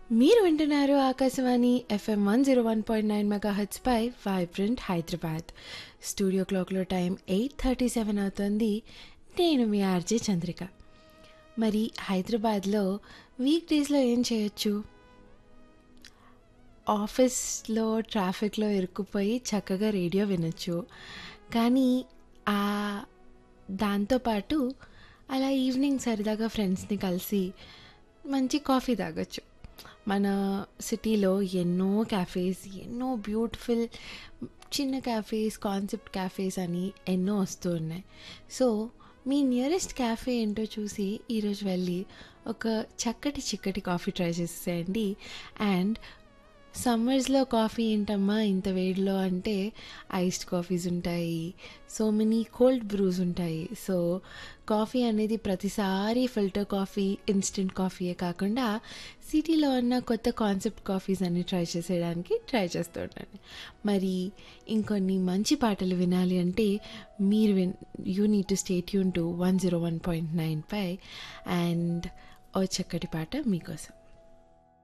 మీరు వింటున్నారు Akashvani FM one zero one point nine mega హెచ్ పై వైబ్రెంట్ హైదరాబాద్ స్టూడియో క్లాక్లో టైం ఎయిట్ థర్టీ సెవెన్ అవుతుంది నేను మీ ఆర్జే చంద్రిక మరి హైదరాబాద్లో వీక్ డేస్లో ఏం చేయొచ్చు ఆఫీస్లో ట్రాఫిక్లో ఇరుక్కుపోయి చక్కగా రేడియో వినొచ్చు కానీ ఆ దాంతోపాటు అలా ఈవినింగ్ సరదాగా ఫ్రెండ్స్ని కలిసి మంచి కాఫీ తాగొచ్చు మన సిటీలో ఎన్నో క్యాఫేస్ ఎన్నో బ్యూటిఫుల్ చిన్న క్యాఫేస్ కాన్సెప్ట్ క్యాఫేస్ అని ఎన్నో వస్తూ ఉన్నాయి సో మీ నియరెస్ట్ క్యాఫే ఏంటో చూసి ఈరోజు వెళ్ళి ఒక చక్కటి చిక్కటి కాఫీ ట్రై చేసేయండి అండ్ సమ్మర్స్లో కాఫీ ఏంటమ్మా ఇంత వేడిలో అంటే ఐస్డ్ కాఫీస్ ఉంటాయి సో మెనీ కోల్డ్ బ్రూస్ ఉంటాయి సో కాఫీ అనేది ప్రతిసారి ఫిల్టర్ కాఫీ ఇన్స్టెంట్ కాఫీయే కాకుండా సిటీలో ఉన్న కొత్త కాన్సెప్ట్ కాఫీస్ అన్ని ట్రై చేసేయడానికి ట్రై చేస్తూ ఉండండి మరి ఇంకొన్ని మంచి పాటలు వినాలి అంటే మీరు when you need to stay యూన్ to one zero one point nine five and ఓ చక్కటి పాట మీకోసం